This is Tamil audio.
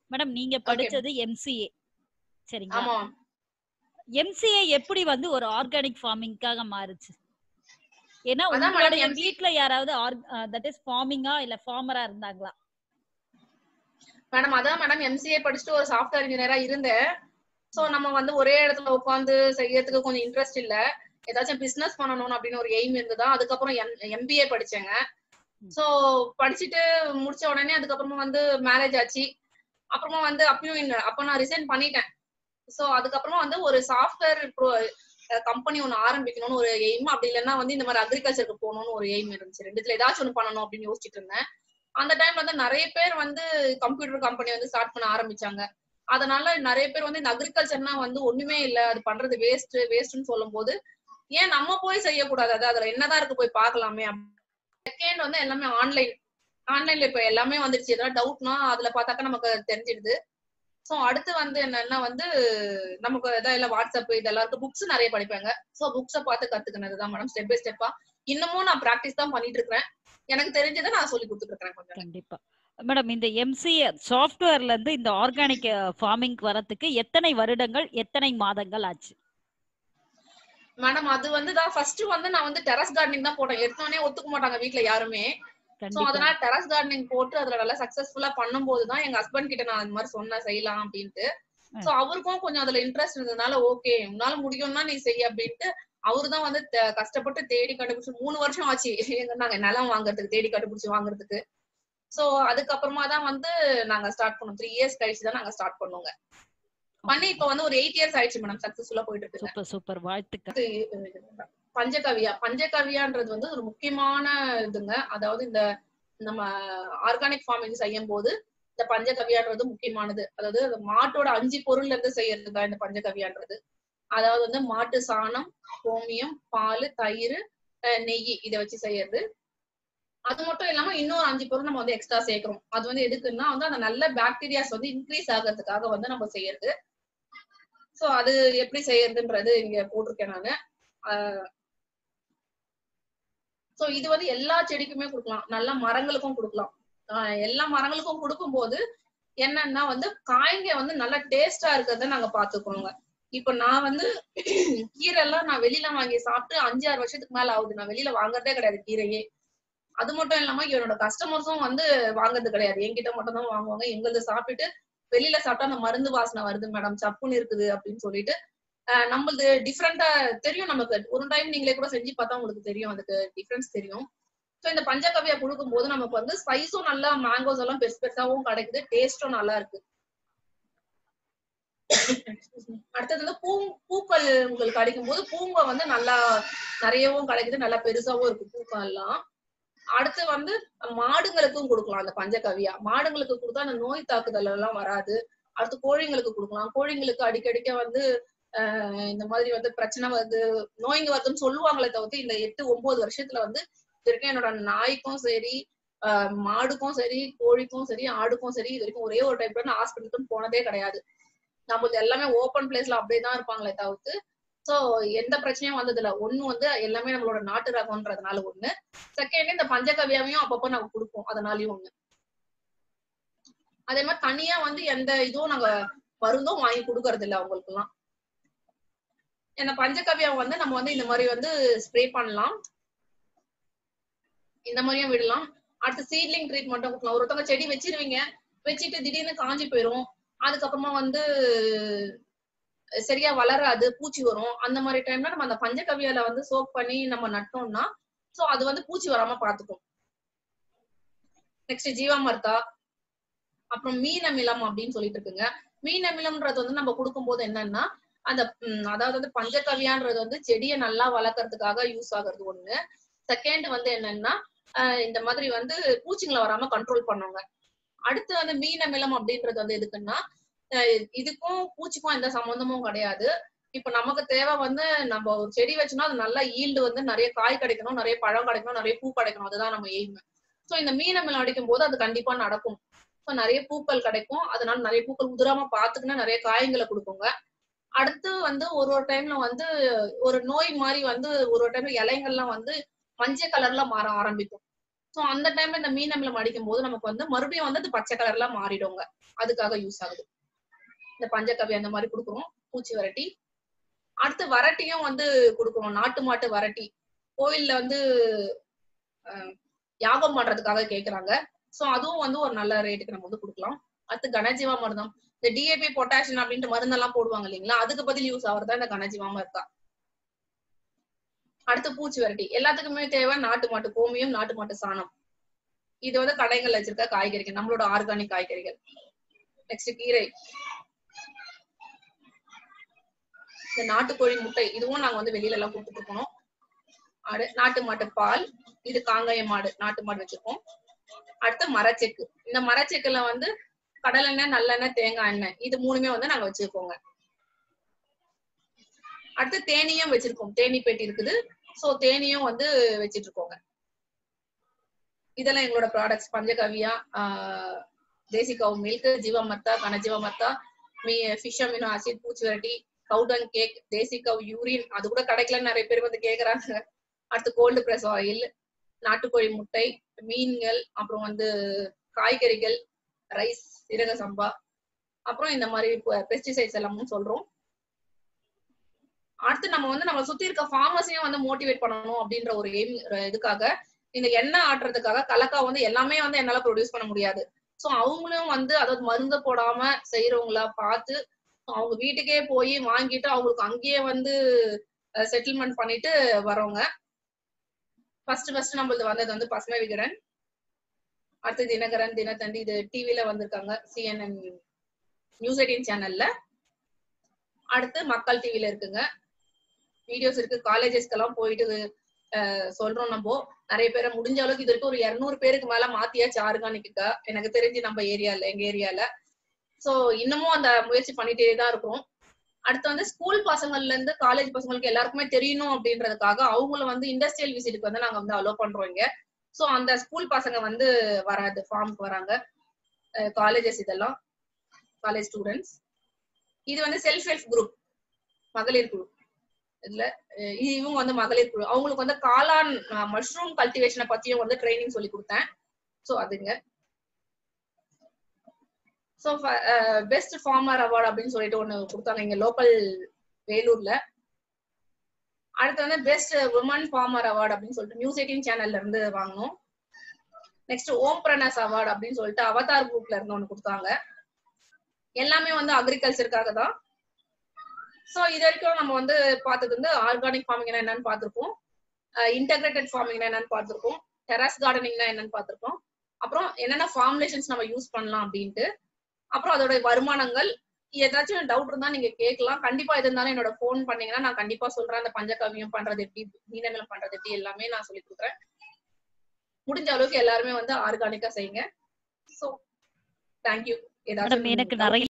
மேடம் நீங்க படிச்சது எம்சிஏ சரிங்களா ஆமா எம்சிஏ எப்படி வந்து ஒரு ஆர்கானிக் ஃபார்மிங்காக மாறுச்சு ஏன்னா அதான் madam, உங்களுடைய MC வீட்ல யாராவது தட் இஸ் ஃபார்மிங்கா இல்ல ஃபார்மரா இருந்தாங்களா மேடம் அதான் மேடம் எம்சிஏ படிச்சுட்டு ஒரு சாஃப்ட்வேர் இன்ஜினியரா இருந்தேன் சோ நம்ம வந்து ஒரே இடத்துல உட்காந்து செய்யறதுக்கு கொஞ்சம் இன்ட்ரெஸ்ட் இல்ல ஏதாச்சும் பிசினஸ் பண்ணணும் அப்படின்னு ஒரு எய்ம் இருந்ததா அதுக்கப்புறம் எம்பிஏ படிச்சேங்க சோ படிச்சுட்டு முடிச்ச உடனே அதுக்கப்புறமா வந்து மேரேஜ் ஆச்சு அப்புறமா வந்து அப்பயும் இல்ல அப்ப நான் ரிசைன் பண்ணிட்டேன் சோ அதுக்கப்புறமா வந்து ஒரு சாஃப்ட்வேர் கம்பெனி ஒன்னு ஆரம்பிக்கணும்னு ஒரு எய்ம் அப்படி இல்லைன்னா வந்து இந்த மாதிரி அக்ரிகல்ச்சருக்கு போகணும்னு ஒரு எய்ம் இருந்துச்சு ரெண்டுத்துல ஏதாச்சும் ஒன்று பண்ணணும் அப்படின்னு யோசிச்சுட்டு இருந்தேன் அந்த டைம் வந்து நிறைய பேர் வந்து கம்ப்யூட்டர் கம்பெனி வந்து ஸ்டார்ட் பண்ண ஆரம்பிச்சாங்க அதனால நிறைய பேர் வந்து இந்த அக்ரிகல்ச்சர்னா வந்து ஒண்ணுமே இல்ல அது பண்றது வேஸ்ட் வேஸ்ட்னு சொல்லும் போது ஏன் நம்ம போய் செய்யக்கூடாது அது அதுல என்னதான் இருக்கு போய் பார்க்கலாமே செகண்ட் வந்து எல்லாமே ஆன்லைன் ஆன்லைன்ல இப்ப எல்லாமே வந்துருச்சு ஏதாவது டவுட்னா அதுல பார்த்தாக்கா நமக்கு தெரிஞ்சிடுது சோ அடுத்து வந்து என்னன்னா வந்து நமக்கு ஏதாவது இல்ல வாட்ஸ்அப் இதெல்லாம் இருக்கு புக்ஸ் நிறைய படிப்பாங்க சோ புக்ஸ பார்த்து கத்துக்கினதுதான் மேடம் ஸ்டெப் பை ஸ்டெப்பா இன்னமும் நான் பிராக்டிஸ் தான் பண்ணிட்டு இருக்கிறேன் எனக்கு தெரிஞ்சதை நான் சொல்லி கொடுத்துட்டு இருக்கிறேன் கொஞ்சம் கண்டிப்பா மேடம் இந்த எம்சிஏ சாஃப்ட்வேர்ல இருந்து இந்த ஆர்கானிக் ஃபார்மிங் வரதுக்கு எத்தனை வருடங்கள் எத்தனை மாதங்கள் ஆச்சு மேடம் அது வந்து தான் ஃபர்ஸ்ட் வந்து நான் வந்து டெரஸ் கார்டனிங் தான் போட்டேன் எடுத்தோடனே ஒத்துக்க மாட்டாங்க வீட்ல யாருமே சோ கண்டிப்பா அதனால டெரஸ் கார்டனிங் போட்டு அதுல நல்லா சக்சஸ்ஃபுல்லா பண்ணும்போது தான் எங்க ஹஸ்பண்ட் கிட்ட நான் அந்த மாதிரி சொன்னேன் செய்யலாம் அப்படின்ட்டு சோ அவருக்கும் கொஞ்சம் அதுல இன்ட்ரெஸ்ட் இருந்ததுனால ஓகே உன்னால முடியும்னா நீ செய் அப்படின்ட்டு அவரு தான் வந்து த- கஷ்டப்பட்டு தேடி கண்டுபிடிச்சு மூணு வருஷம் ஆச்சு எங்க நாங்க நிலம் வாங்குறதுக்கு தேடி கண்டுபிடிச்சு வாங்குறதுக்கு சோ அதுக்கப்புறமா தான் வந்து நாங்க ஸ்டார்ட் பண்ணோம் த்ரீ இயர்ஸ் கழிச்சு தான் நாங்க ஸ்டார்ட் பண்ணோங்க பண்ணி இப்ப வந்து ஒரு எயிட் இயர்ஸ் ஆயிடுச்சு மேடம் சக்சஸ்ஃபுல்லா போயிட்டு இருக்கு சூப்பர் சூப்பர் வாழ்த்துக்கள் பஞ்சகவியா பஞ்சகவியான்றது வந்து ஒரு முக்கியமான இதுங்க அதாவது இந்த நம்ம ஆர்கானிக் ஃபார்மிங் செய்யும் போது இந்த பஞ்சகவியான்றது முக்கியமானது அதாவது அந்த மாட்டோட அஞ்சு பொருள்ல இருந்து செய்யறது தான் இந்த பஞ்சகவியான்றது அதாவது வந்து மாட்டு சாணம் கோமியம் பால் தயிர் அஹ் நெய் இதை வச்சு செய்யறது அது மட்டும் இல்லாம இன்னொரு அஞ்சு பொருள் நம்ம வந்து எக்ஸ்ட்ரா சேர்க்கிறோம் அது வந்து எதுக்குன்னா வந்து அந்த நல்ல பாக்டீரியாஸ் வந்து இன்க்ரீஸ் ஆகிறதுக்காக வந்து நம்ம செய்யறது சோ அது எப்படி செய்யறதுன்றது இங்க போட்டிருக்கேன் நானு சோ இது வந்து எல்லா செடிக்குமே கொடுக்கலாம் நல்ல மரங்களுக்கும் கொடுக்கலாம் ஆஹ் எல்லா மரங்களுக்கும் கொடுக்கும்போது என்னன்னா வந்து காய்ங்க வந்து நல்லா டேஸ்டா இருக்கிறத நாங்க பாத்துக்கோங்க இப்ப நான் வந்து கீரை எல்லாம் நான் வெளியில வாங்கி சாப்பிட்டு அஞ்சு ஆறு வருஷத்துக்கு மேல ஆகுது நான் வெளியில வாங்குறதே கிடையாது கீரையே அது மட்டும் இல்லாம என்னோட கஸ்டமர்ஸும் வந்து வாங்குறது கிடையாது என்கிட்ட மட்டும் தான் வாங்குவாங்க எங்களது சாப்பிட்டுட்டு வெளியில சாப்பிட்டா அந்த மருந்து வாசனை வருது மேடம் சப்புன்னு இருக்குது அப்படின்னு சொல்லிட்டு ஆஹ் நம்மளது டிஃப்ரெண்டா தெரியும் நமக்கு ஒரு டைம் நீங்களே கூட செஞ்சு பார்த்தா உங்களுக்கு தெரியும் அதுக்கு டிஃபரன்ஸ் தெரியும் ஸோ இந்த பஞ்சகவியா கொடுக்கும்போது நமக்கு வந்து ஸ்பைஸும் நல்லா மேங்கோஸ் எல்லாம் பெருசு பெருசாவும் கிடைக்குது டேஸ்டும் நல்லா இருக்கு அடுத்தது வந்து பூ பூக்கள் உங்களுக்கு கிடைக்கும் போது பூங்க வந்து நல்லா நிறையவும் கிடைக்குது நல்லா பெருசாவும் இருக்கு பூக்கள் எல்லாம் அடுத்து வந்து மாடுங்களுக்கும் கொடுக்கலாம் அந்த பஞ்சகவியா மாடுங்களுக்கு கொடுத்தா அந்த நோய் தாக்குதல் எல்லாம் வராது அடுத்து கோழிங்களுக்கு கொடுக்கலாம் கோழிங்களுக்கு அடிக்கடிக்க வந்து ஆஹ் இந்த மாதிரி வந்து பிரச்சனை வருது நோய்ங்க வருதுன்னு சொல்லுவாங்களே தவிர்த்து இந்த எட்டு ஒன்பது வருஷத்துல வந்து இது வரைக்கும் என்னோட நாய்க்கும் சரி ஆஹ் மாடுக்கும் சரி கோழிக்கும் சரி ஆடுக்கும் சரி இது வரைக்கும் ஒரே ஒரு டைம் நான் ஹாஸ்பிட்டலுக்கும் போனதே கிடையாது நம்மளுக்கு எல்லாமே ஓப்பன் பிளேஸ்ல அப்படியே தான் இருப்பாங்களே தவிர்த்து சோ எந்த பிரச்சனையும் வந்தது இல்ல ஒண்ணு வந்து எல்லாமே நம்மளோட நாட்டு ரகம்ன்றதுனால ஒண்ணு செகண்ட் இந்த பஞ்சகவியாவையும் அப்பப்போ நாங்க கொடுப்போம் அதனாலயும் ஒண்ணு அதே மாதிரி தனியா வந்து எந்த இதுவும் நாங்க மருந்தும் வாங்கி கொடுக்கறது இல்ல அவங்களுக்கு எல்லாம் இந்த பஞ்சகவியா வந்து நம்ம வந்து இந்த மாதிரி வந்து ஸ்ப்ரே பண்ணலாம் இந்த மாதிரியும் விடலாம் அடுத்து சீட்லிங் ட்ரீட்மெண்ட்டும் கொடுக்கலாம் ஒருத்தவங்க செடி வச்சிருவீங்க வச்சுட்டு திடீர்னு காஞ்சி போயிரும் அதுக்கப்புறமா வந்து சரியா வளராது பூச்சி வரும் அந்த மாதிரி டைம்ல நம்ம அந்த பஞ்சகவியால வந்து சோப் பண்ணி நம்ம நட்டோம்னா சோ அது வந்து பூச்சி வராம பாத்துக்கும் நெக்ஸ்ட் ஜீவாமர்த்தா அப்புறம் மீன் அமிலம் அப்படின்னு சொல்லிட்டு இருக்குங்க மீன் அமிலம்ன்றது வந்து நம்ம கொடுக்கும்போது என்னன்னா அந்த ம், அதாவது வந்து பஞ்சகவியான்றது வந்து செடியை நல்லா வளர்க்கறதுக்காக யூஸ் ஆகுறது ஒண்ணு செகண்ட் வந்து என்னன்னா ஆஹ் இந்த மாதிரி வந்து பூச்சிங்களை வராம கண்ட்ரோல் பண்ணுங்க அடுத்து வந்து மீன் அமிலம் அப்படின்றது வந்து எதுக்குன்னா ஆஹ் இதுக்கும் பூச்சிக்கும் எந்த சம்மந்தமும் கிடையாது இப்ப நமக்கு தேவை வந்து நம்ம ஒரு செடி வச்சோம்னா அது நல்லா ஈல்டு வந்து நிறைய காய் கிடைக்கணும் நிறைய பழம் கிடைக்கணும் நிறைய பூ கிடைக்கணும் அதுதான் நம்ம எய்ம் சோ இந்த மீன் அமிலம் அடிக்கும் போது அது கண்டிப்பா நடக்கும் ஸோ நிறைய பூக்கள் கிடைக்கும் அதனால நிறைய பூக்கள் உதிராம பாத்துக்கினா நிறைய காய்களை கொடுக்குங்க அடுத்து வந்து ஒரு ஒரு டைம்ல வந்து ஒரு நோய் மாதிரி வந்து ஒரு ஒரு டைம்ல இலைங்கள்லாம் வந்து மஞ்சள் கலர்ல மாற ஆரம்பிக்கும் சோ அந்த டைம்ல இந்த மீன் அமிலம் அடிக்கும் போது நமக்கு வந்து மறுபடியும் வந்து அது பச்சை கலர்ல மாறிடுங்க அதுக்காக யூஸ் ஆகுது இந்த பஞ்சகவி அந்த மாதிரி கொடுக்குறோம் பூச்சி வரட்டி அடுத்து வரட்டியும் வந்து கொடுக்குறோம் நாட்டு மாட்டு வரட்டி கோயில்ல வந்து அஹ், யாகம் பண்றதுக்காக கேக்குறாங்க சோ அதுவும் வந்து ஒரு நல்ல ரேட்டுக்கு நம்ம வந்து கொடுக்கலாம் அடுத்து கனஜீவா மருந்தம் இந்த டிஏபி பொட்டாசியம் அப்படின்ட்டு மருந்தெல்லாம் போடுவாங்க இல்லைங்களா அதுக்கு பதில் யூஸ் ஆகுறதா இந்த கனஜீவாம இருக்கா அடுத்து பூச்சி வரட்டி எல்லாத்துக்குமே தேவை நாட்டு மாட்டு கோமியம் நாட்டு மாட்டு சாணம் இது வந்து கடைகள்ல வச்சிருக்க காய்கறிகள் நம்மளோட ஆர்கானிக் காய்கறிகள் நெக்ஸ்ட் கீரை இந்த நாட்டுக்கோழி முட்டை இதுவும் நாங்க வந்து வெளியில எல்லாம் கொடுத்துட்டு இருக்கோம் அடு நாட்டு மாட்டு பால் இது காங்காய மாடு நாட்டு மாடு வச்சிருக்கோம் அடுத்து மரச்செக்கு இந்த மரச்செக்குல வந்து கடலெண்ணெய் நல்லெண்ணெய் தேங்காய் எண்ணெய் இது மூணுமே வந்து நாங்க வச்சிருக்கோங்க அடுத்து தேனியும் வச்சிருக்கோம் தேனி பெட்டி இருக்குது சோ தேனியும் வந்து வச்சிட்டு இருக்கோங்க இதெல்லாம் எங்களோட ப்ராடக்ட்ஸ் பஞ்சகவியா ஆஹ் தேசி கவு மில்க் ஜீவமத்தா கனஜீவமத்தா மீ ஃபிஷ் அமினோ ஆசிட் பூச்சி வரட்டி கவுடன் கேக் தேசி கவ் யூரின் அது கூட கிடைக்கலன்னு நிறைய பேர் வந்து கேக்குறாங்க அடுத்து கோல்டு பிரஸ் ஆயில் நாட்டுக்கோழி முட்டை மீன்கள் அப்புறம் வந்து காய்கறிகள் ரைஸ் சீரக சம்பா அப்புறம் இந்த மாதிரி பெஸ்டிசைட்ஸ் எல்லாமும் சொல்றோம் அடுத்து நம்ம வந்து நம்ம சுத்தி இருக்க ஃபார்மஸையும் வந்து மோட்டிவேட் பண்ணணும் அப்படின்ற ஒரு எய்ம் இதுக்காக இந்த எண்ணெய் ஆட்டுறதுக்காக கலக்கா வந்து எல்லாமே வந்து என்னால ப்ரொடியூஸ் பண்ண முடியாது சோ அவங்களும் வந்து அதாவது மருந்து போடாம செய்யறவங்களா பார்த்து அவங்க வீட்டுக்கே போய் வாங்கிட்டு அவங்களுக்கு அங்கேயே வந்து செட்டில்மெண்ட் பண்ணிட்டு வரவங்க ஃபர்ஸ்ட் ஃபர்ஸ்ட் நம்மளது வந்தது வந்து பசுமை விகடன் அடுத்து தினகரன் தினத்தந்தி இது டிவில வந்திருக்காங்க சிஎன்என் நியூஸ் எயிட்டீன் சேனல்ல அடுத்து மக்கள் டிவில இருக்குங்க வீடியோஸ் இருக்கு காலேஜஸ்க்கெல்லாம் போயிட்டு அஹ், சொல்றோம் நம்ம நிறைய பேரை முடிஞ்ச அளவுக்கு இது வரைக்கும் ஒரு இருநூறு பேருக்கு மேல மாத்தியாச்சு ஆர்கானிக்கா எனக்கு தெரிஞ்சு நம்ம ஏரியால எங்க ஏரியால சோ இன்னமும் அந்த முயற்சி பண்ணிட்டே தான் இருக்கோம் அடுத்து வந்து ஸ்கூல் பசங்கள்ல இருந்து காலேஜ் பசங்களுக்கு எல்லாருக்குமே தெரியணும் அப்படின்றதுக்காக அவங்கள வந்து இண்டஸ்ட்ரியல் விசிட்டுக்கு வந்து நாங்க வந்து அலோவ் பண்றோம் இங்க சோ அந்த ஸ்கூல் பசங்க வந்து வராது ஃபார்முக்கு வராங்க காலேஜஸ் இதெல்லாம் காலேஜ் ஸ்டூடெண்ட்ஸ் இது வந்து செல்ஃப் ஹெல்ப் குரூப் மகளிர் குழு இதுல அஹ் இ- இவங்க வந்து மகளிர் குழு அவங்களுக்கு வந்து காளான் மஷ்ரூம் கல்டிவேஷனை பத்தியும் வந்து ட்ரைனிங் சொல்லி கொடுத்தேன் சோ அதுங்க ஸோ பெஸ்ட் ஃபார்மர் அவார்டு அப்படின்னு சொல்லிட்டு ஒண்ணு கொடுத்தாங்க இங்க லோக்கல் வேலூர்ல அடுத்து வந்து பெஸ்ட் உமன் ஃபார்மர் அவார்டு அப்படின்னு சொல்லிட்டு நியூஸ் எயிட்டீன் சேனல்ல இருந்து வாங்கினோம் நெக்ஸ்ட் ஓம் பிரனஸ் அவார்டு அப்படின்னு சொல்லிட்டு அவதார் குரூப்ல இருந்து ஒண்ணு கொடுத்தாங்க எல்லாமே வந்து அக்ரிகல்ச்சருக்காக தான் சோ இது வரைக்கும் நம்ம வந்து பார்த்தது வந்து ஆர்கானிக் ஃபார்மிங்னா என்னன்னு பார்த்திருக்கோம் இன்டகிரேட்டட் ஃபார்மிங்னா என்னன்னு பார்த்திருக்கோம் டெரஸ் கார்டனிங்னா என்னன்னு பார்த்திருக்கோம் அப்புறம் என்னென்ன ஃபார்முலேஷன்ஸ் நம்ம யூஸ் பண்ணலாம் அப்படின்ட்டு அப்புறம் அதோட வருமானங்கள் ஏதாச்சும் டவுட் இருந்தா நீங்க கேட்கலாம் கண்டிப்பா எது இருந்தாலும் என்னோட ஃபோன் பண்ணீங்கன்னா நான் கண்டிப்பா சொல்றேன் அந்த பஞ்சகவியம் பண்றது எப்படி மீனமிலம் பண்றது எப்படி எல்லாமே நான் சொல்லி கொடுக்குறேன் முடிஞ்ச அளவுக்கு எல்லாருமே வந்து ஆர்கானிக்கா செய்யுங்க சோ தேங்க்யூ மேடம் எனக்கு நிறைய